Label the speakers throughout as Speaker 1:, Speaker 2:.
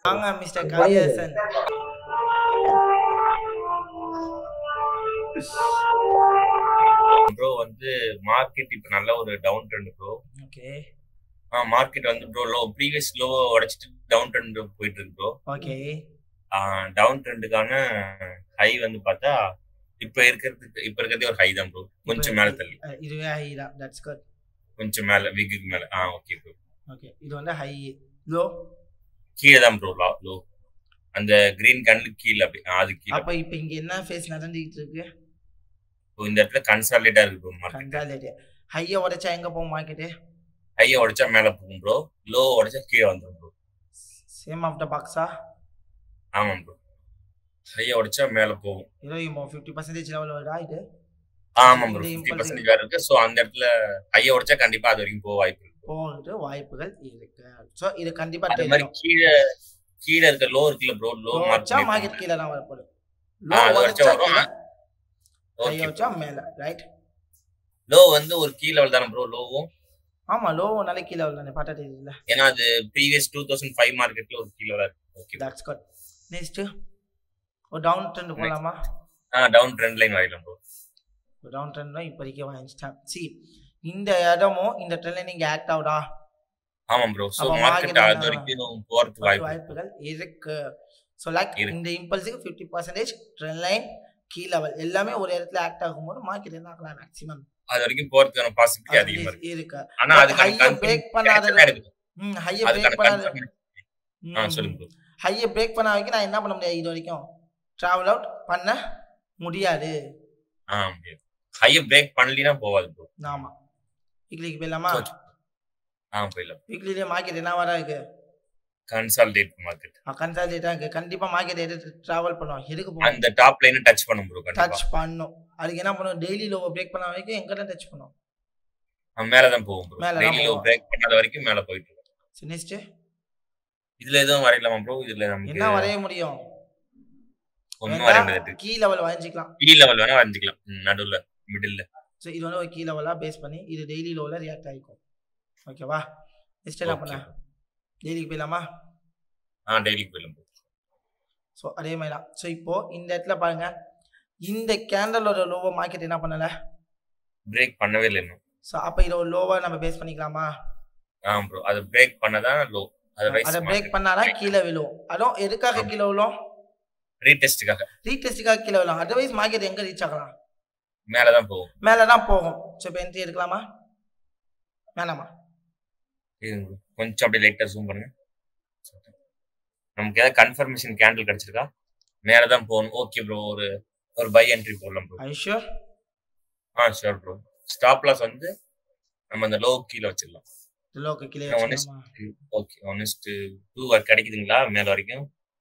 Speaker 1: வாங்க mister Kaliyasan
Speaker 2: bro வந்து market இப்ப நல்ல ஒரு down trend bro
Speaker 1: okay
Speaker 2: market வந்து ப்ரோ லோ ப்ரீவியஸ் லோ உடைச்சிட்டு டவுன் ட்ரெண்ட் போயிட்டு இருக்கு ப்ரோ
Speaker 1: ஓகே
Speaker 2: டவுன் ட்ரெண்டுக்கான ஹை வந்து பார்த்தா இப்ப இருக்கிறதுக்கு இப்ப இருக்கிறதே ஒரு ஹை தான் ப்ரோ கொஞ்சம் மேல தள்ளி
Speaker 1: இதுவே ஹை தான் தட்ஸ் குட்
Speaker 2: கொஞ்சம் மேல விக்குக்கு மேல ஆ ஓகே ப்ரோ
Speaker 1: ஓகே இது வந்து ஹை லோ
Speaker 2: கீழே தான் ப்ரோ லோ அந்த கிரீன் கண்ணுக்கு கீழே அப்படி ஆ, அது கீழே
Speaker 1: அப்ப இப்போ இங்க என்ன ஃபேஸ் நடந்துகிட்டு இருக்கு
Speaker 2: இப்போ இந்த இடத்துல கன்சாலிடேட்டா இருக்கு ப்ரோ மார்க்கெட்
Speaker 1: கன்சாலிடேட் ஹையை உடைச்சா எங்க போகும் மார்க்கெட்டு
Speaker 2: ஹையை உடைச்சா மேல போகும் ப்ரோ லோ உடைச்சா கீழே வந்துடும் ப்ரோ
Speaker 1: சேம் ஆஃப் த பாக்ஸா
Speaker 2: ஆமாம் ப்ரோ ஹையை உடைச்சா மேல போகும்
Speaker 1: இருபது ஃபிஃப்டி பர்சன்டேஜ் லெவல் வருதா இது
Speaker 2: ஆமாம் ப்ரோ
Speaker 1: இந்த
Speaker 2: ஃபிஃப்டி
Speaker 1: impulse-
Speaker 2: பர்சன்டேஜ் வேற இருக்கு ஸோ அந்த இடத்துல ஹையை உடைச்சா கண்டிப்பா அது வரைக்கும் போக வாய்ப்பு இருக்கு
Speaker 1: போகிறது வாய்ப்புகள் இருக்கு ஸோ இது கண்டிப்பா
Speaker 2: அது மாதிரி
Speaker 1: தெரியும்
Speaker 2: கீழே கீழே இருக்க லோ இருக்குல்ல ப்ரோ லோ
Speaker 1: லோ வச்சா மார்க்கெட்
Speaker 2: மார்க்கெட்
Speaker 1: கீழே தான் வரப்போகுது
Speaker 2: ஆ,
Speaker 1: லோ
Speaker 2: அது
Speaker 1: வச்சா
Speaker 2: வச்சா வரும்.
Speaker 1: கீழே ஹை
Speaker 2: ஓகே
Speaker 1: வச்சா மேல ரைட்
Speaker 2: லோ வந்து ஒரு கீ லெவல் தானே ப்ரோ லோவும்
Speaker 1: ஆமா லோ நல்ல கீழே தானே பார்த்தா தெரியல
Speaker 2: ஏன்னா அது ப்ரீவியஸ் டூ தௌசண்ட் ஃபைவ் மார்க்கெட்ல ஒரு கீ லெவலா இருக்கு ஓகே
Speaker 1: தட்ஸ் குட் நெக்ஸ்ட் ஒரு டவுன் ட்ரெண்ட் போலாமா
Speaker 2: ஆ டவுன் ட்ரெண்ட் லைன் வரையலாம் ப்ரோ
Speaker 1: ஒரு டவுன் ட்ரெண்ட் இப்போதைக்கு வாங்கிச்சிட்டேன் சி இந்த இடமும் இந்த ட்ரெண்ட்ல நீங்க ஆக்ட் ஆகுடா
Speaker 2: ஆமாம் ப்ரோ ஸோ
Speaker 1: அப்ப
Speaker 2: மார்க்கெட்
Speaker 1: market
Speaker 2: அது வரைக்கும் போறதுக்கு வாய்ப்பு இருக்கு.
Speaker 1: வாய்ப்புகள் இருக்கு ஸோ லைக்
Speaker 2: இருக்கு.
Speaker 1: இந்த இம்பல்ஸுக்கு fifty percentage trend line key level எல்லாமே ஒரு இடத்துல ஆக்ட் ஆகும்போது மார்க்கெட் என்ன ஆகலாம் மேக்ஸிமம்
Speaker 2: அது வரைக்கும் போறதுக்கான பாசிபிலிட்டி அதிகமா இருக்கு
Speaker 1: இருக்கு
Speaker 2: ஆனா
Speaker 1: But
Speaker 2: அதுக்கான
Speaker 1: high-ய break பண்ணாத-
Speaker 2: confirmation இருக்கு.
Speaker 1: ம் ஹையை
Speaker 2: அதுக்கான
Speaker 1: பிரேக் பண்ணாத
Speaker 2: confirmation- ஆ சொல்லுங்க ப்ரோ
Speaker 1: ஹையை பிரேக் பண்ண வரைக்கும் நான் என்ன பண்ண முடியாது இது வரைக்கும் டிராவல் அவுட் பண்ண முடியாது
Speaker 2: ஆ முடியாது ஹையை பிரேக் பண்ணலினா போகாது ப்ரோ
Speaker 1: ஆமா வீக்லிக்கு போயிடலாமா
Speaker 2: ஆ போயிடலாம்
Speaker 1: வீக்லிலேயே மார்க்கெட் என்ன வரா இருக்கு
Speaker 2: கன்சால்டேட் மார்க்கெட்
Speaker 1: கன்சால்டேட்டா இருக்கு கண்டிப்பா மார்க்கெட் எடுத்து டிராவல் பண்ணுவோம் எதுக்கு போகும்
Speaker 2: அந்த டாப் லைன் டச் பண்ணும் ப்ரோ கண்டிப்பா
Speaker 1: டச் பண்ணும் அதுக்கு என்ன பண்ணும் டெய்லி லோவை பிரேக் பண்ண வரைக்கும் எங்க தான் டச் பண்ணும்
Speaker 2: அவன் மேல தான் போகும் ப்ரோ
Speaker 1: மேல தான்
Speaker 2: டெய்லி
Speaker 1: போகும்.
Speaker 2: பிரேக் பண்ணாத வரைக்கும் மேல போயிட்டு இருக்கும்
Speaker 1: சரி நெக்ஸ்ட்
Speaker 2: இதுல எதுவும் வரையலாமா ப்ரோ இதுல நமக்கு
Speaker 1: என்ன வரைய முடியும்
Speaker 2: ஒன்னும் வரைய முடியாது
Speaker 1: கீ லெவல் வரைஞ்சிக்கலாம்
Speaker 2: கீ லெவல் வேணா வரைஞ்சிக்கலாம் ம், நடுவுல மிடில்ல
Speaker 1: ஸோ இது வந்து ஒரு கீ லெவலா பேஸ் பண்ணி இது டெய்லி லோவில் ரியாக்ட் ஆகிக்கும் ஓகேவா நெக்ஸ்ட் என்ன பண்ண டெய்லிக்கு போயிடலாமா
Speaker 2: ஆ டெய்லி போயிடலாம் ப்ரோ
Speaker 1: ஸோ அதே மாதிரி தான் ஸோ இப்போ இந்த இடத்துல பாருங்க இந்த கேண்டலோட லோவை மார்க்கெட் என்ன பண்ணல
Speaker 2: பிரேக் பண்ணவே இல்லை இன்னும்
Speaker 1: ஸோ அப்போ இதை ஒரு லோவை நம்ம பேஸ் பண்ணிக்கலாமா
Speaker 2: ஆ ப்ரோ அது பிரேக் பண்ணதான் லோ அது ரைஸ்
Speaker 1: அதை பிரேக் பண்ணாதான் கீழே விழும் அதுவும் எதுக்காக கீழே விழும்
Speaker 2: ரீடெஸ்ட்டுக்காக
Speaker 1: ரீடெஸ்ட்டுக்காக கீழே விழும் அதர்வைஸ் மார்க்கெட் எங்கே ரீச் ஆகலாம்
Speaker 2: மேல தான் போகும்
Speaker 1: மேலே தான் போகும் ஸோ இப்போ என்ட்ரி எடுக்கலாமா வேணாமா
Speaker 2: இருங்க bro. கொஞ்சம் அப்படியே லைட்டா ஜூம் பண்ணுங்க நமக்கு ஏதாவது கன்ஃபர்மேஷன் கேண்டில் கிடைச்சிருக்கா மேல தான் போகணும் ஓகே ப்ரோ ஒரு ஒரு பை என்ட்ரி போடலாம் ப்ரோ
Speaker 1: ஐஷூர்
Speaker 2: ஆ ஷூர் ப்ரோ ஸ்டாப் லாஸ் வந்து நம்ம அந்த லோ கீழே வச்சிடலாம்
Speaker 1: லோக்கு கீழே
Speaker 2: ஒன் இஸ்
Speaker 1: வச்சுக்கலாமா
Speaker 2: ஓகே ஒன் இஸ் டூ கிடைக்குதுங்களா மேல வரைக்கும்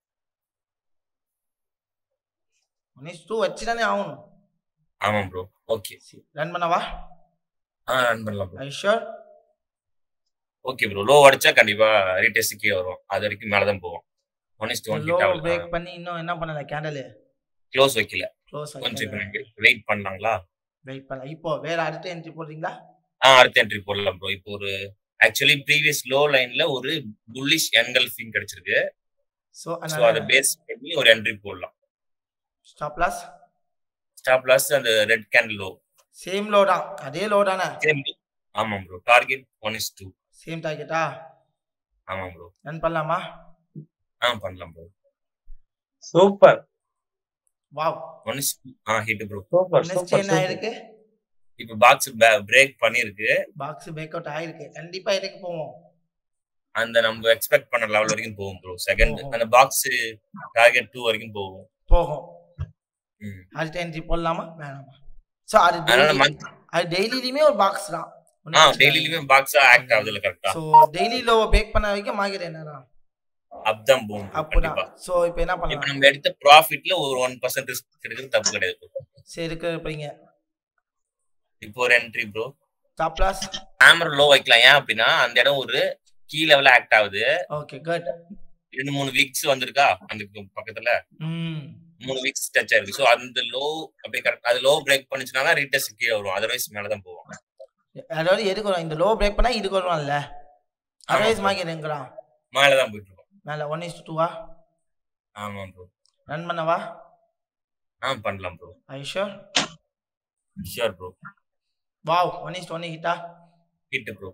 Speaker 1: ஒன் இஸ் டூ வச்சு தானே ஆகணும்
Speaker 2: ஆமாம் ப்ரோ ஓகே
Speaker 1: ரன் பண்ணவா
Speaker 2: ஆ ரன் பண்ணலாம் bro
Speaker 1: I sure
Speaker 2: okay bro low அடிச்சா கண்டிப்பா ரீடெஸ்ட் கீழே வரும் அது வரைக்கும் மேல தான் போவோம் ஒன் இஸ் ஒன்
Speaker 1: லோ
Speaker 2: கிட்ட
Speaker 1: பிரேக் பண்ணி இன்னும் என்ன பண்ணல கேண்டல்
Speaker 2: க்ளோஸ் வைக்கல
Speaker 1: க்ளோஸ்
Speaker 2: கொஞ்சம் வெயிட் பண்ணாங்களா
Speaker 1: வெயிட் பண்ணலாம் இப்போ வேற அடுத்த என்ட்ரி போடுறீங்களா
Speaker 2: ஆ அடுத்த என்ட்ரி போடலாம் ப்ரோ இப்போ ஒரு ஆக்சுவலி ப்ரீவியஸ் லோ லைன்ல ஒரு புல்லிஷ் என்கல்ஃபிங் கிடைச்சிருக்கு
Speaker 1: ஸோ
Speaker 2: ஸோ அதை
Speaker 1: அதனால
Speaker 2: பேஸ் பண்ணி ஒரு என்ட்ரி போடலாம்
Speaker 1: ஸ்டாப் லாஸ்
Speaker 2: ஸ்டாப் லாஸ் அந்த red candle low
Speaker 1: same low தான் அதே லோ தானே
Speaker 2: சேம் ஆமாம் bro target one is two
Speaker 1: same டார்கெட்டா
Speaker 2: ஆமாம் ப்ரோ
Speaker 1: ரன் பண்ணலாமா
Speaker 2: ஆ பண்ணலாம் bro
Speaker 3: super
Speaker 1: wow
Speaker 2: one is ஆ hit bro
Speaker 3: super
Speaker 1: next
Speaker 3: super
Speaker 1: என்ன ஆயிருக்கு
Speaker 2: இப்போ பாக்ஸ் பிரேக் பண்ணிருக்கு
Speaker 1: பாக்ஸ் பிரேக் அவுட் ஆயிருக்கு கண்டிப்பா இதுக்கு போவோம்
Speaker 2: அந்த நம்ம எக்ஸ்பெக்ட் பண்ண லெவல் வரைக்கும் போகும் ப்ரோ செகண்ட்
Speaker 1: ஓஹோ.
Speaker 2: அந்த பாக்ஸ் டார்கெட் டூ வரைக்கும் போகும்
Speaker 1: போகும்
Speaker 2: ம்.
Speaker 1: அடுத்த என்ட்ரி போடலாமா வேணாமா ஸோ அது
Speaker 2: அதனால
Speaker 1: daily-
Speaker 2: மந்த்
Speaker 1: அது டெய்லியுமே ஒரு பாக்ஸ் தான்
Speaker 2: ஆ டெய்லியுமே பாக்ஸா ஆக்ட் ஆகுதுல கரெக்டா
Speaker 1: ஸோ டெய்லி லோவை பிரேக் பண்ண வரைக்கும் மார்க்கெட் என்னதான்
Speaker 2: அப் தான் போகும் bro,
Speaker 1: அப்படிதான்
Speaker 2: கண்டிப்பா
Speaker 1: ஸோ இப்போ என்ன
Speaker 2: இப்ப
Speaker 1: பண்ணலாம்
Speaker 2: நம்ம எடுத்த ப்ராஃபிட்ல ஒரு ஒன் பர்சன்ட் ரிஸ்க் எடுக்கிறது தப்பு கிடையாது bro.
Speaker 1: சரி இருக்கு இருப்பீங்க
Speaker 2: இப்போ ஒரு entry bro
Speaker 1: stop loss
Speaker 2: hammer low வைக்கலாம் ஏன் அப்படின்னா அந்த இடம் ஒரு கீ லெவல்ல ஆக்ட் ஆகுது
Speaker 1: ஓகே குட்
Speaker 2: ரெண்டு மூணு வீக்ஸ் வந்திருக்கா அந்த பக்கத்துல
Speaker 1: ம்
Speaker 2: மூணு வீக்ஸ் டச் ஆயிருக்கு ஸோ அந்த லோ அப்படியே கரெக்ட் அது லோ பிரேக் பண்ணுச்சுன்னா தான் ரீடெஸ்ட் கீழே வரும் அதர்வைஸ் மேல தான் போவோம்
Speaker 1: அதாவது எதுக்கு வரும் இந்த லோ பிரேக் பண்ணா இதுக்கு வருவான்ல அதர்வைஸ் மார்க்கெட் எங்கடா
Speaker 2: மேல தான் போயிட்டு இருக்கும்
Speaker 1: மேல ஒன் இஸ் டூவா
Speaker 2: ஆமா ப்ரோ
Speaker 1: ரன் பண்ணவா
Speaker 2: ஆ பண்ணலாம் ப்ரோ
Speaker 1: ஐஷோர்
Speaker 2: sure bro
Speaker 1: wow one is one ஹிட்டா
Speaker 2: ஹிட் ப்ரோ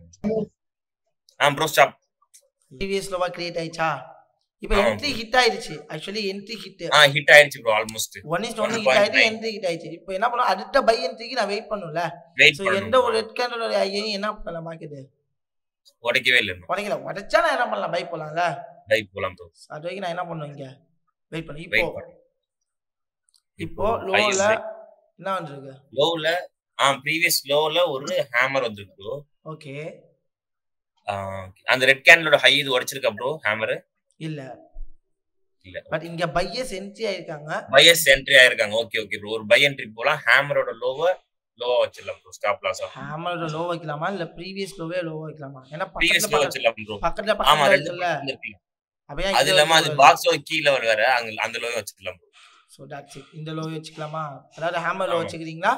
Speaker 2: ஆ ப்ரோ ஸ்டாப்
Speaker 1: ப்ரீவியஸ் லோவா கிரியேட் ஆயிடுச்சா இப்போ
Speaker 2: ஆமா.
Speaker 1: என்ட்ரி ஹிட் ஆயிடுச்சு ஆக்சுவலி என்ட்ரி ஹிட்
Speaker 2: ஆ ஹிட் ஆயிடுச்சு bro almost
Speaker 1: one is one
Speaker 2: One
Speaker 1: hit
Speaker 2: point
Speaker 1: ஆயிட்டு
Speaker 2: nine.
Speaker 1: என்ட்ரி ஹிட் ஆயிடுச்சு இப்போ என்ன பண்ணும் அடுத்த பை என்ட்ரிக்கு நான் வெயிட் பண்ணும்ல
Speaker 2: வெயிட்
Speaker 1: ஸோ எந்த ஒரு ரெட் கேண்டலோட ஐயும் என்ன பண்ணல மார்க்கெட்
Speaker 2: உடைக்கவே இல்லை இன்னும்
Speaker 1: உடைக்கல உடைச்சா நான் என்ன பண்ணலாம் பை போலாம்ல
Speaker 2: டை போலாம் ப்ரோ
Speaker 1: அது வரைக்கும் நான் என்ன பண்ணுவேன் இங்க வெயிட் பண்ணு இப்போ
Speaker 2: வெயிட் பண்ணு
Speaker 1: இப்போ லோல என்ன வந்துருக்கு
Speaker 2: லோல ஆ ப்ரீவியஸ் லோல ஒரு ஹேமர் வந்திருக்கு ப்ரோ
Speaker 1: ஓகே
Speaker 2: அந்த ரெட் கேண்டலோட ஹை இது உடைச்சிருக்கா ப்ரோ ஹேமர்
Speaker 1: இல்ல
Speaker 2: இல்ல
Speaker 1: பட் இங்க பையஸ் என்ட்ரி ஆயிருக்காங்க
Speaker 2: பையஸ் என்ட்ரி ஆயிருக்காங்க ஓகே ஓகே ப்ரோ ஒரு பை என்ட்ரி போலாம் ஹேமரோட லோவ லோவா வச்சிடலாம் ப்ரோ ஸ்டாப் லாஸ்
Speaker 1: ஹேமரோட லோ வைக்கலாமா இல்ல ப்ரீவியஸ் லோவே லோ வைக்கலாமா ஏன்னா
Speaker 2: ப்ரீவியஸ்
Speaker 1: பக்கத்துல
Speaker 2: லோ
Speaker 1: பக்கத்துல-
Speaker 2: வச்சிடலாம் ப்ரோ
Speaker 1: பக்கத்துல
Speaker 2: ஆமா
Speaker 1: பக்கத்துல
Speaker 2: ரெண்டு
Speaker 1: இருக்குல்ல
Speaker 2: பக்கத்துல இருக்குல்ல.
Speaker 1: அப்படியே
Speaker 2: அது இல்லாம அது பாக்ஸோட கீழ ஒரு வேற அங்க அந்த லோவே வச்சுக்கலாம் ப்ரோ
Speaker 1: ஸோ டாட்ஸ் இட் இந்த லோ வச்சுக்கலாமா அதாவது ஹேமர் லோ
Speaker 2: ஆமா.
Speaker 1: வச்சுக்கிறீங்களா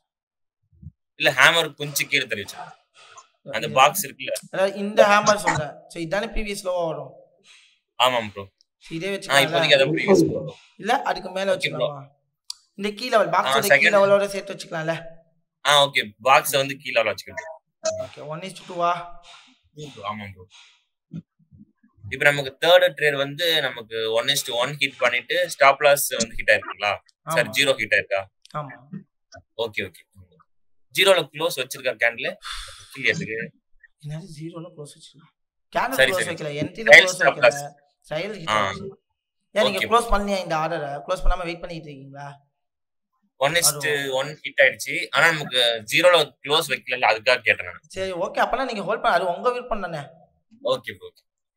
Speaker 2: இல்ல ஹேமர் கொஞ்சம் கீழே தள்ளி வச்சிருக்கோம் அந்த பாக்ஸ் இருக்குல்ல
Speaker 1: அதாவது இந்த ஹேமர் சொல்றேன் ஸோ இதானே ப்ரீவியஸ் லோவா வரும்
Speaker 2: ஆமாம் ப்ரோ
Speaker 1: So இதே
Speaker 2: ஆ
Speaker 1: வச்சுக்கலாம்
Speaker 2: இப்போதைக்கு அதான் ப்ரீவியஸ் ப்ரோ
Speaker 1: இல்ல அதுக்கு மேல
Speaker 2: Okay,
Speaker 1: வச்சுக்கலாமா இந்த கீ லெவல் பாக்ஸோட
Speaker 2: second-
Speaker 1: கீ லெவலோட சேர்த்து வச்சுக்கலாம்ல
Speaker 2: ஆ ஓகே பாக்ஸ் வந்து கீழே வச்சுக்கலாம்
Speaker 1: ஓகே ஒன் இஸ் டூவா
Speaker 2: ஆமாம் ப்ரோ இப்போ நமக்கு தேர்ட் ட்ரேட் வந்து நமக்கு ஒன் இஸ்ட் ஒன் ஹிட் பண்ணிட்டு ஸ்டாப் லாஸ் வந்து ஹிட் ஆயிருக்குங்களா சார்
Speaker 1: ஆமா
Speaker 2: ஜீரோ ஹிட் ஆயிருக்கா
Speaker 1: ஆமா
Speaker 2: ஓகே ஓகே ஜீரோல க்ளோஸ் வச்சிருக்கா கேண்டில் கிளியருக்கு
Speaker 1: என்னது ஜீரோல க்ளோஸ் வச்சுக்கலாம் கேண்டல்
Speaker 2: சரி,
Speaker 1: க்ளோஸ்
Speaker 2: சரி.
Speaker 1: வைக்கல என்ட்ரில
Speaker 2: Trial
Speaker 1: க்ளோஸ்
Speaker 2: stop
Speaker 1: வைக்கல
Speaker 2: loss.
Speaker 1: ட்ரையல் ஹிட்
Speaker 2: ஆ.
Speaker 1: ஆச்சு ஏன் நீங்க
Speaker 2: Okay.
Speaker 1: க்ளோஸ் பண்ணலையா இந்த ஆர்டரை க்ளோஸ் பண்ணாம வெயிட் பண்ணிட்டு இருக்கீங்களா
Speaker 2: ஒன் இஸ்ட்
Speaker 1: அதுவும்.
Speaker 2: ஒன் ஹிட் ஆயிடுச்சு ஆனா நமக்கு ஜீரோல க்ளோஸ் வைக்கல அதுக்காக கேட்டேன் நான்
Speaker 1: சரி ஓகே அப்பனா நீங்க ஹோல்ட் பண்ண அது உங்க விருப்பம் தானே
Speaker 2: ஓகே ப்ரோ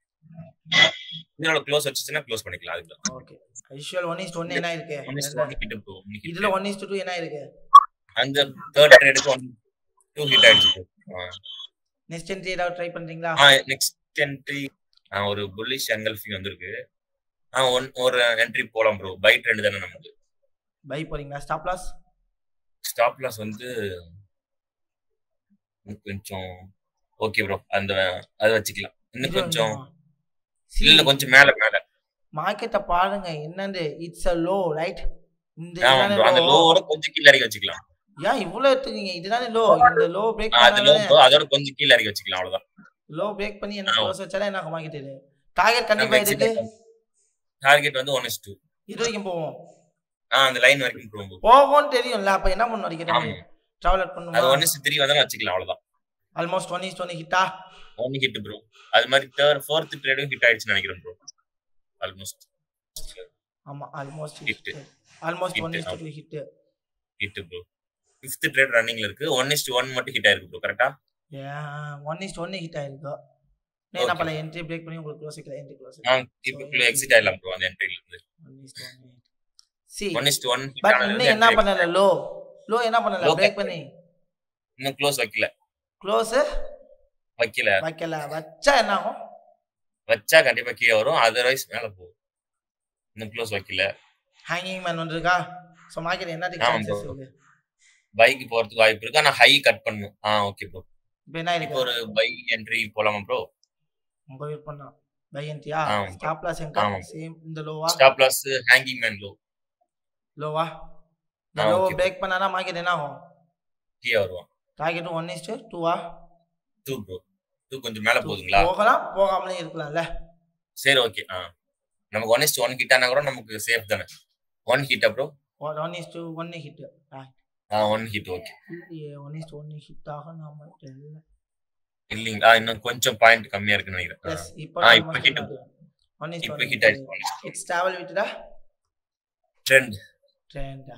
Speaker 2: ஜீரோல க்ளோஸ் வச்சுச்சுன்னா க்ளோஸ் பண்ணிக்கலாம் அதுக்கு
Speaker 1: okay usual one is one என்ன இருக்கு
Speaker 2: one is to one hit bro
Speaker 1: இதுல ஒன் இஸ் டூ என்ன இருக்கு
Speaker 2: அந்த தேர்ட் ட்ரேடுக்கு ஒன் டூ ஹிட் ஆயிடுச்சு bro.
Speaker 1: நெக்ஸ்ட் என்ட்ரி ஏதாவது ட்ரை பண்றீங்களா
Speaker 2: ஆ நெக்ஸ்ட் என்ட்ரி ஒரு புல்லிஷ் எங்கல்ஃபி வந்திருக்கு ஆ ஒன் ஒரு என்ட்ரி போலாம் ப்ரோ பை ட்ரெண்ட் தானே நமக்கு
Speaker 1: பை போறீங்களா ஸ்டாப் லாஸ்
Speaker 2: ஸ்டாப் லாஸ் வந்து இன்னும் கொஞ்சம் ஓகே ப்ரோ அந்த அது வச்சுக்கலாம் இன்னும் கொஞ்சம் இல்ல கொஞ்சம் மேல மேல
Speaker 1: மார்க்கெட்டை பாருங்க என்னது இட்ஸ் அ லோ ரைட் இந்த
Speaker 2: ஆமா
Speaker 1: இதுதானே
Speaker 2: ப்ரோ அந்த
Speaker 1: low.
Speaker 2: லோவோட கொஞ்சம் கீழே இறக்கி வச்சுக்கலாம்
Speaker 1: ஏன் இவ்வளவு எடுத்துக்கீங்க இதுதானே லோ இந்த லோ பிரேக்
Speaker 2: ஆ, அது லோ
Speaker 1: பண்ணாலே
Speaker 2: ப்ரோ அதோட கொஞ்சம் கீழே இறக்கி வச்சுக்கலாம் அவ்வளவுதான்
Speaker 1: லோ பிரேக் பண்ணி என்ன
Speaker 2: ஆ.
Speaker 1: க்ளோஸ் வச்சாலே என்ன மார்க்கெட் டார்கெட் கண்டிப்பா இதுக்கு
Speaker 2: டார்கெட் வந்து ஒன் இஸ் டூ
Speaker 1: இது வரைக்கும் போவோம்
Speaker 2: ஆ அந்த லைன் வரைக்கும் ப்ரோ
Speaker 1: போகும்னு தெரியும்ல அப்ப என்ன பண்ணணும் அடிக்கிற
Speaker 2: ஆமா
Speaker 1: டிராவல்
Speaker 2: அது
Speaker 1: பண்ணுமா
Speaker 2: ஒன் இஸ் த்ரீ வந்தாலும் வச்சுக்கலாம் அவ்வளவுதான்
Speaker 1: ஆல்மோஸ்ட் ஒன் இஸ் ஒன் ஹிட்டா
Speaker 2: ஒன் ஹிட் ப்ரோ அது மாதிரி தேர்ட் ஃபோர்த் ட்ரேடும் ஹிட் ஆயிடுச்சுன்னு நினைக்கிறேன் ப்ரோ ஆல்மோஸ்ட்
Speaker 1: ஆமா almost
Speaker 2: Hit.
Speaker 1: Almost
Speaker 2: Hit,
Speaker 1: one is
Speaker 2: ஆமா.
Speaker 1: Two hit
Speaker 2: hit bro fifth trade ரன்னிங்ல இருக்கு ஒன் இஸ்ட் ஒன் மட்டும் ஹிட் ஆயிருக்கு ப்ரோ கரெக்டா
Speaker 1: ஒன் இஸ் ஒன் ஹிட் ஆயிருக்கு நான் என்ன
Speaker 2: Okay.
Speaker 1: பண்ணல என்ட்ரி பிரேக் பண்ணி உங்களுக்கு க்ளோஸ் வைக்கல என்ட்ரி க்ளோஸ்
Speaker 2: நான் இப்போ எக்ஸிட் ஆயிடலாம் ப்ரோ அந்த என்ட்ரில இருந்து
Speaker 1: one is one see
Speaker 2: one is to one
Speaker 1: but இன்னும் என்ன பண்ணல லோ லோ என்ன பண்ணல
Speaker 2: Low
Speaker 1: பிரேக் பண்ணி
Speaker 2: இன்னும் க்ளோஸ் வைக்கல
Speaker 1: க்ளோஸ்
Speaker 2: வைக்கல
Speaker 1: வைக்கல வச்சா என்ன ஆகும்
Speaker 2: வச்சா கண்டிப்பா கீழே வரும் அதர்வைஸ் மேல போகும் இன்னும் க்ளோஸ் வைக்கல
Speaker 1: ஹேங்கிங் மேன் வந்திருக்கா ஸோ மார்க்கெட் என்னத்துக்கு
Speaker 2: ஆமா
Speaker 1: சான்சஸ்
Speaker 2: bro.
Speaker 1: இருக்கு
Speaker 2: பைக் போறதுக்கு வாய்ப்பு இருக்கு ஆனா ஹை கட் பண்ணும் ஆ ஓகே ப்ரோ
Speaker 1: இப்போ என்ன
Speaker 2: இப்போ
Speaker 1: இருக்கு
Speaker 2: ஒரு பை என்ட்ரி போலாமா ப்ரோ
Speaker 1: உங்க விருப்பம் தான் பை என்ட்ரியா
Speaker 2: ஆமா.
Speaker 1: ஸ்டாப் லாஸ் எங்க
Speaker 2: ஆமா.
Speaker 1: சேம் இந்த லோவா
Speaker 2: stop loss hanging man low
Speaker 1: லோவா இந்த
Speaker 2: ஆ,
Speaker 1: லோ
Speaker 2: okay.
Speaker 1: பிரேக் பண்ணானா மார்க்கெட் என்ன ஆகும்
Speaker 2: கீழே வருவான்
Speaker 1: டார்கெட் ஒன் இஸ்ட் டூவா
Speaker 2: டூ ப்ரோ டூ கொஞ்சம் மேல போகுதுங்களா
Speaker 1: போகலாம் போகாமலே இருக்கலாம்ல
Speaker 2: சரி ஓகே ஆ நமக்கு ஒன் இஸ்ட் ஒன் ஹிட் ஆனா கூட நமக்கு சேஃப் தானே one hit bro
Speaker 1: one is to one hit
Speaker 2: ஆ one hit okay
Speaker 1: one is to one hit ஆக நாம தெரியல
Speaker 2: இல்லைங்களா இன்னும் கொஞ்சம் பாயிண்ட் கம்மியா இருக்குன்னு நினைக்கிறேன்
Speaker 1: எஸ் இப்போ
Speaker 2: ஆ, இப்போ hit.
Speaker 1: ஒன் இஸ்ட்
Speaker 2: இப்போ
Speaker 1: ஒன்
Speaker 2: ஹிட் ஆயிடுச்சு
Speaker 1: இட்ஸ் டிராவல் விட்டுடா
Speaker 2: ட்ரெண்ட்
Speaker 1: ட்ரெண்டா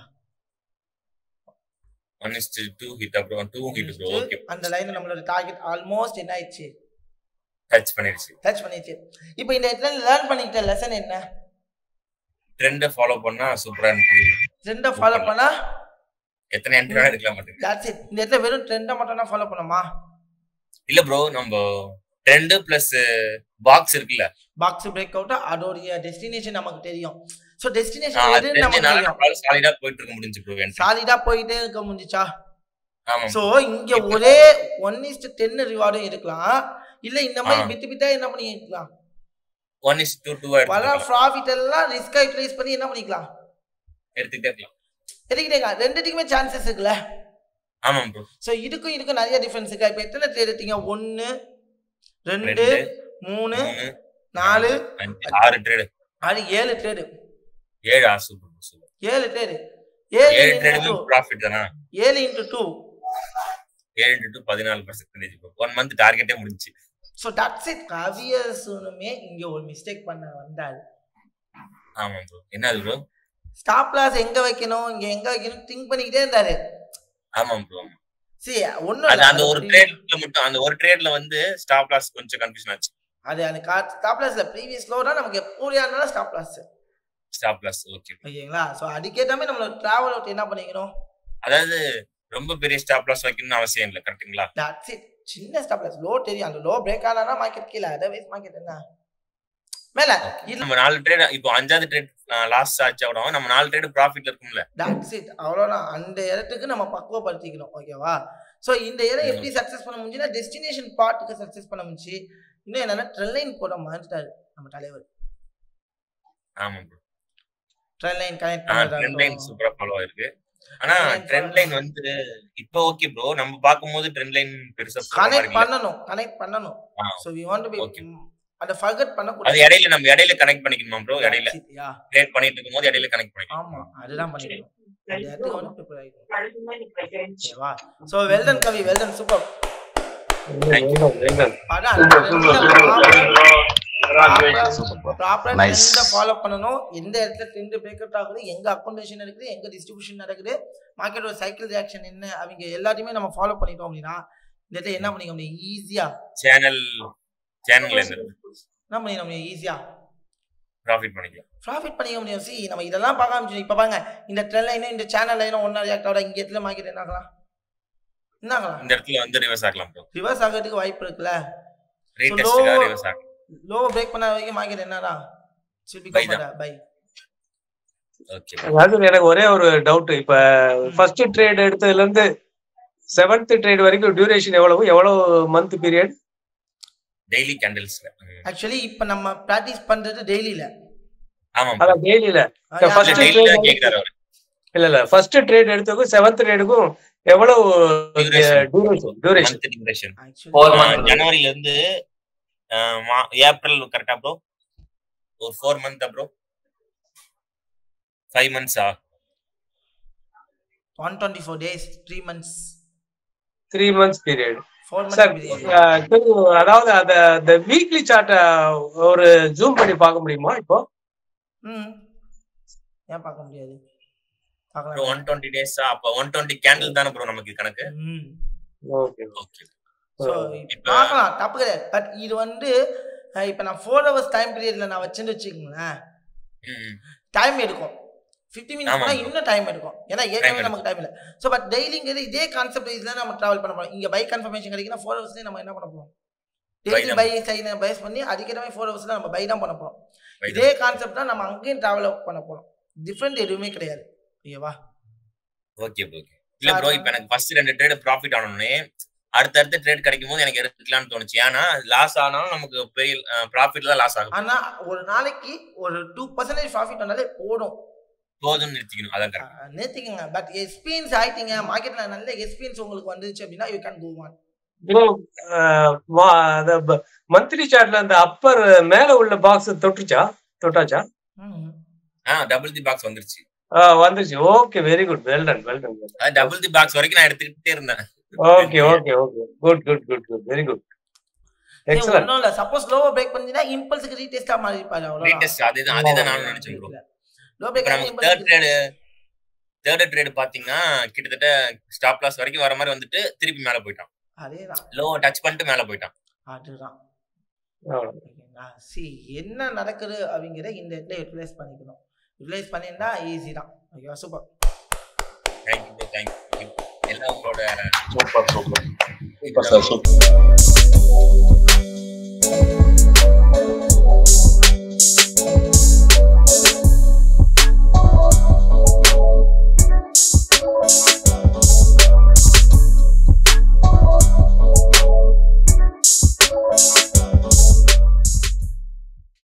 Speaker 2: one is to two hit bro two hit bro okay
Speaker 1: அந்த லைன் நம்மளோட டார்கெட் ஆல்மோஸ்ட் என்ன ஆயிடுச்சு
Speaker 2: டச் பண்ணிடுச்சு
Speaker 1: டச் பண்ணிடுச்சு இப்போ இந்த இடத்துல லேர்ன் பண்ணிக்கிட்ட லெசன் என்ன
Speaker 2: ட்ரெண்டை ஃபாலோ பண்ணா சூப்பரா இருக்கு
Speaker 1: ட்ரெண்டை ஃபாலோ பண்ணா
Speaker 2: எத்தனை என்ட்ரி வேணா எடுக்கலாம் மாட்டேங்குது
Speaker 1: that's it இந்த இடத்துல வெறும் ட்ரெண்டை மட்டும் தான் ஃபாலோ பண்ணுமா
Speaker 2: இல்ல ப்ரோ நம்ம ட்ரெண்ட் பிளஸ் பாக்ஸ் இருக்குல்ல
Speaker 1: பாக்ஸ் பிரேக் அவுட் அதோடைய டெஸ்டினேஷன் நமக்கு தெரியும் ஸோ
Speaker 2: ஆ,
Speaker 1: டெஸ்டினேஷன்
Speaker 2: அது
Speaker 1: எதுன்னு நமக்கு
Speaker 2: தெரிஞ்சனால
Speaker 1: தெரியும்
Speaker 2: நம்மளால சாலிடா போயிட்டு இருக்க முடிஞ்சு ப்ரோ என்ட்ரி
Speaker 1: சாலிடா போயிட்டே இருக்க முடிஞ்சுச்சா
Speaker 2: ஆமா
Speaker 1: ஸோ இங்க ஒரே ஒன் இஸ்ட் டென் ரிவார்டும் இருக்கலாம் இல்ல இந்த மாதிரி
Speaker 2: ஆ.
Speaker 1: பிட்டு பிட்டா என்ன பண்ணி இருக்கலாம்
Speaker 2: ஒன் இஸ் டூ டூ
Speaker 1: வர
Speaker 2: எடுத்துக்கலாம்
Speaker 1: ப்ராஃபிட் எல்லாம் ரிஸ்கை யூட்டிலைஸ் பண்ணி என்ன பண்ணிக்கலாம்
Speaker 2: எடுத்துக்கிட்டே இருக்கலாம்
Speaker 1: எடுக்கிட்டேங்க ரெண்டுத்துக்குமே சான்சஸ் இருக்குல்ல
Speaker 2: ஆமாம் ப்ரோ
Speaker 1: ஸோ இதுக்கும் இதுக்கும் நிறைய டிஃபரன்ஸ் இருக்கு இப்போ எத்தனை ட்ரேட் எடுத்தீங்க ஒன்று ரெண்டு
Speaker 2: ரெண்டு
Speaker 1: மூணு
Speaker 2: மூணு
Speaker 1: நாலு
Speaker 2: அஞ்சு ஆறு ட்ரேடு
Speaker 1: அது ஏழு ட்ரேடு
Speaker 2: ஏழு ஆ சூப்பர் சூப்பர்
Speaker 1: ஏழு ட்ரேடு ஏழு
Speaker 2: ஏழு
Speaker 1: into
Speaker 2: ட்ரேடுமே
Speaker 1: two.
Speaker 2: ப்ராஃபிட் தானா
Speaker 1: ஏழு இன்ட்டு டூ
Speaker 2: ஏழு இன்ட்டு பதினாலு பர்சன்டேஜ் ஒன் மந்த் டார்கெட்டே முடிஞ்சு
Speaker 1: ஸோ தட்ஸ் இட் கவியர்ஸுனுமே இங்கே ஒரு மிஸ்டேக் பண்ண வந்தாரு
Speaker 2: ஆமாம் ப்ரோ என்ன அது ப்ரோ
Speaker 1: ஸ்டாப் லாஸ் எங்க வைக்கணும் இங்க எங்க வைக்கணும் திங்க் பண்ணிக்கிட்டே இருந்தாரு
Speaker 2: ஆமாம் ப்ரோ
Speaker 1: சரி ஒன்றும்
Speaker 2: அது அந்த ஒரு ட்ரேட்ல மட்டும் அந்த ஒரு ட்ரேட்ல வந்து ஸ்டாப் லாஸ் கொஞ்சம் கன்ஃபியூஷன் ஆச்சு
Speaker 1: அது அந்த ஸ்டாப் லாஸ்ல ப்ரீவியஸ் லோனா நமக்கு எப்போ இருந்தாலும் stop loss
Speaker 2: stop loss okay
Speaker 1: ஓகேங்களா ஸோ அதுக்கேற்ற மாதிரி நம்மளோட டிராவல் அவுட் என்ன பண்ணிக்கணும்
Speaker 2: அதாவது ரொம்ப பெரிய ஸ்டாப் லாஸ் வைக்கணும்னு அவசியம் இல்லை கரெக்ட்டுங்களா
Speaker 1: தட்ஸ் இட் சின்ன ஸ்டாப் லாஸ் லோ தெரியும் அந்த லோ பிரேக் ஆனா மார்க்கெட் கீழே அதர்வைஸ் மார்க்கெட் என்ன மேல இல்ல
Speaker 2: நம்ம நாலு ட்ரேட் இப்போ அஞ்சாவது ட்ரேட் லாஸ் ஆச்சா கூட நம்ம நாலு ட்ரேட் ப்ராஃபிட்ல இருக்கும்ல
Speaker 1: தட்ஸ் இட் அவ்வளோதான் அந்த இடத்துக்கு நம்ம பக்குவப்படுத்திக்கணும் ஓகேவா ஸோ இந்த இடம் எப்படி சக்ஸஸ் பண்ண முடிஞ்சுன்னா டெஸ்டினேஷன் பார்ட்டுக்கு சக்ஸஸ் பண்ண முடிஞ்சு இன்னும் என்னன்னா ட்ரெல் லைன் போட மாறிட்டாரு நம்ம தலைவர்
Speaker 2: ஆமா bro
Speaker 1: trend line connect
Speaker 2: trend line சூப்பரா ஃபாலோ இருக்கு ஆனா
Speaker 1: Trend line
Speaker 2: ட்ரெண்ட் லைன் வந்து இப்போ ஓகே ப்ரோ நம்ம பார்க்கும்போது ட்ரெண்ட் லைன் பெருசா போற மாதிரி
Speaker 1: கனெக்ட்
Speaker 2: இல்ல.
Speaker 1: பண்ணணும் கனெக்ட் பண்ணணும்
Speaker 2: ஆ,
Speaker 1: so we want to be
Speaker 2: Okay.
Speaker 1: அதை ஃபர்கட்
Speaker 2: அது
Speaker 1: பண்ணக்கூடாது
Speaker 2: இடையில நம்ம இடையில கனெக்ட் பண்ணிக்கணுமா ப்ரோ இடையில
Speaker 1: That's it, yeah.
Speaker 2: ட்ரேட் பண்ணிட்டு இருக்கும்போது இடையில கனெக்ட் பண்ணிக்கணும்
Speaker 1: ஆமா அதுதான் பண்ணிக்கணும் அந்த இடத்துக்கு வந்து prepare ஆயிக்கணும்
Speaker 4: Thank
Speaker 1: ஓகேவா so well done Kavi well done super
Speaker 2: Thank you.
Speaker 1: அதான் ப்ராப்பரா
Speaker 5: Nice.
Speaker 1: ட்ரெண்ட ஃபாலோ பண்ணணும் எந்த இடத்துல ட்ரெண்ட் பிரேக் அவுட் ஆகுது எங்க அக்கௌண்டேஷன் இருக்குது எங்க டிஸ்ட்ரிபியூஷன் நடக்குது மார்க்கெட்டோட சைக்கிள் ரியாக்ஷன் என்ன அவங்க எல்லாத்தையுமே நம்ம ஃபாலோ பண்ணிட்டோம் அப்படின்னா இந்த இடத்துல என்ன பண்ணிக்க முடியும் ஈஸியா
Speaker 2: சேனல் சேனல்ல இருந்து
Speaker 1: என்ன பண்ணிக்க முடியும் ஈஸியா
Speaker 2: ப்ராஃபிட் பண்ணிக்கலாம்
Speaker 1: ப்ராஃபிட் பண்ணிக்க முடியும் சி நம்ம இதெல்லாம் பார்க்க ஆரம்பிச்சோம் இப்போ பாருங்க இந்த ட்ரெண்ட் லைனும் இந்த சேனல் லைனும் ஒன்றா ரியாக்ட் ஆகுதா இங்க இடத்துல மார்க்கெட் என்ன ஆகலாம் என்ன ஆகலாம்
Speaker 2: இந்த இடத்துல வந்து ரிவர்ஸ் ஆகலாம் ப்ரோ
Speaker 1: ரிவர்ஸ் ஆகிறதுக்கு வாய்ப்பு இருக்குல்ல
Speaker 2: ரீடெஸ்ட்ல
Speaker 1: low-
Speaker 2: ரிவர்ஸ் ஆகலாம்
Speaker 1: லோ பிரேக் பண்ண வரைக்கும் மார்க்கெட் என்னடா should
Speaker 2: Buy
Speaker 1: be
Speaker 2: தான்.
Speaker 1: பை
Speaker 2: ஓகே
Speaker 3: அதாவது எனக்கு ஒரே ஒரு டவுட் இப்ப ஃபர்ஸ்ட் ட்ரேட் எடுத்ததுல இருந்து செவன்த் ட்ரேட் வரைக்கும் டியூரேஷன் எவ்வளவு எவ்வளவு மந்த் பீரியட்
Speaker 2: டெய்லி கேண்டில்ஸ்ல
Speaker 1: ஆக்சுவலி இப்போ நம்ம ப்ராக்டிஸ் பண்றது டெய்லியில
Speaker 2: ஆமா
Speaker 3: அதான் டெய்லில first
Speaker 2: டெய்லி தான்
Speaker 3: trade-
Speaker 2: கேக்குறாரு அவரு
Speaker 3: இல்ல இல்ல ஃபர்ஸ்ட் ட்ரேட் எடுத்ததுக்கும் செவன்த் ட்ரேடுக்கும் எவ்வளவு
Speaker 2: Duration.
Speaker 3: Duration duration
Speaker 2: month duration
Speaker 5: Four
Speaker 1: actually
Speaker 5: months.
Speaker 2: ஜனவரில இருந்து ஆஹ் மா- ஏப்ரல் கரெக்டா ப்ரோ ஒரு ஃபோர் மந்த் ப்ரோ ஃபைவ் மந்த்ஸா
Speaker 1: one twenty four days three months
Speaker 3: three months period
Speaker 1: four
Speaker 3: sir
Speaker 1: months
Speaker 3: அதாவது அந்த அந்த வீக்லி சார்ட்டை ஒரு ஜூம் பண்ணி பார்க்க முடியுமா இப்போ
Speaker 1: ம் ஏன் பார்க்க முடியாது
Speaker 2: ப்ரோ
Speaker 1: பார்க்கலாம்
Speaker 2: ஒன் டுவெண்ட்டி டேஸா அப்ப ஒன் டுவெண்ட்டி கேண்டில் தானே ப்ரோ நமக்கு கணக்கு
Speaker 1: ம்
Speaker 3: ஓகே
Speaker 2: ஓகே
Speaker 1: ஸோ
Speaker 2: இப்ப-
Speaker 1: பார்க்கலாம் தப்பு கிடையாது பட் இது வந்து அஹ், இப்ப நான் ஃபோர் ஹவர்ஸ் டைம் பீரியட்ல நான் வச்சுன்னு வச்சுக்கோங்களேன் டைம் எடுக்கும் ஃபிஃப்டி மினிட்ஸ்
Speaker 2: ஆமா
Speaker 1: போனால்
Speaker 2: bro.
Speaker 1: இன்னும் டைம் எடுக்கும் ஏன்னா ஏற்கனவே
Speaker 2: எடுக்கும்.
Speaker 1: நமக்கு டைம் இல்லை ஸோ பட் டெய்லிங்கிறது இதே கான்செப்ட் இதில் நம்ம ட்ராவல் பண்ண போகிறோம் இங்கே பை கன்ஃபர்மேஷன் கிடைக்குன்னா ஃபோர் ஹவர்ஸ்லேயே நம்ம என்ன பண்ண போகிறோம்
Speaker 2: Buy
Speaker 1: டெய்லி
Speaker 2: தான்.
Speaker 1: பை சைனை பைஸ் பண்ணி அதுக்கேற்ற மாதிரி ஃபோர் ஹவர்ஸில் நம்ம பை தான் பண்ண போகிறோம் இதே கான்செப்ட் தான் நம்ம அங்கேயும் ட்ராவல் பண்ண போகிறோம் டிஃப்ரெண்ட் எதுவுமே கிடையாது ஓகேவா
Speaker 2: ஓகே ப்ரோ ஓகே இல்ல ப்ரோ இப்ப எனக்கு ஃபர்ஸ்ட் ரெண்டு ட்ரேட் ப்ராஃபிட் ஆனோடனே அடுத்தடுத்த ட்ரேட் கிடைக்கும் போது எனக்கு எடுக்கலாம்னு தோணுச்சு ஏன்னா லாஸ் ஆனாலும் நமக்கு பெரிய ப்ராஃபிட்ல தான் லாஸ் ஆகும்
Speaker 1: ஆனா ஒரு நாளைக்கு ஒரு டூ பர்சன்டேஜ் ப்ராஃபிட் வந்தாலே போடும்
Speaker 2: போதும்னு நிறுத்திக்கணும் அதான் கரெக்ட்
Speaker 1: நிறுத்திக்கங்க பட் எக்ஸ்பீரியன்ஸ் ஆயிட்டீங்க மார்க்கெட்ல நல்ல எக்ஸ்பீரியன்ஸ் உங்களுக்கு வந்துச்சு அப்படின்னா you can go one
Speaker 3: monthly சார்ட்ல அந்த அப்பர் மேல உள்ள பாக்ஸ் தொட்டுச்சா தொட்டாச்சா
Speaker 2: ஆ டபுள் தி பாக்ஸ் வந்துருச்சு
Speaker 3: ஆ, வந்துருச்சு okay very good well done well done
Speaker 2: அதாவது டபுள் தி பாக்ஸ் வரைக்கும் நான் எடுத்துக்கிட்டே இருந்தேன்
Speaker 3: okay okay okay good good good good very good excellent
Speaker 1: ஒன்றும் இல்லை சப்போஸ் லோவோ பிரேக் பண்ணிச்சுன்னா இம்பல்ஸுக்கு ரீடெஸ்டா மாறி இருப்பாரு அவ்வளோ
Speaker 2: ரீடெஸ்ட் அதேதான் அதேதான் நானும் நினைச்சேன் ப்ரோ
Speaker 1: லோ
Speaker 2: இப்ப நமக்கு third
Speaker 1: break
Speaker 2: trade third trade பாத்தீங்கன்னா கிட்டத்தட்ட ஸ்டாப் லாஸ் வரைக்கும் வர மாதிரி வந்துட்டு திருப்பி மேல போயிட்டான்
Speaker 1: அதேதான்
Speaker 2: லோ டச் பண்ணிட்டு மேல போயிட்டான்
Speaker 1: அதுதான் ஓகேங்களா சி என்ன நடக்குது அப்படிங்கிறத இந்த இடத்துல யூட்டிலைஸ் பண்ணிக்கணும் யூட்டிலைஸ் பண்ணியிருந்தா ஈஸி தான் ஓகேவா சூப்பர்
Speaker 2: தேங்க்யூ ப்ரோ தேங்க்யூ எல்லாம் உங்களோட
Speaker 5: சூப்பர் சூப்பர்
Speaker 2: இதெல்லாம்
Speaker 5: சூப்பர் சார் சூப்பர்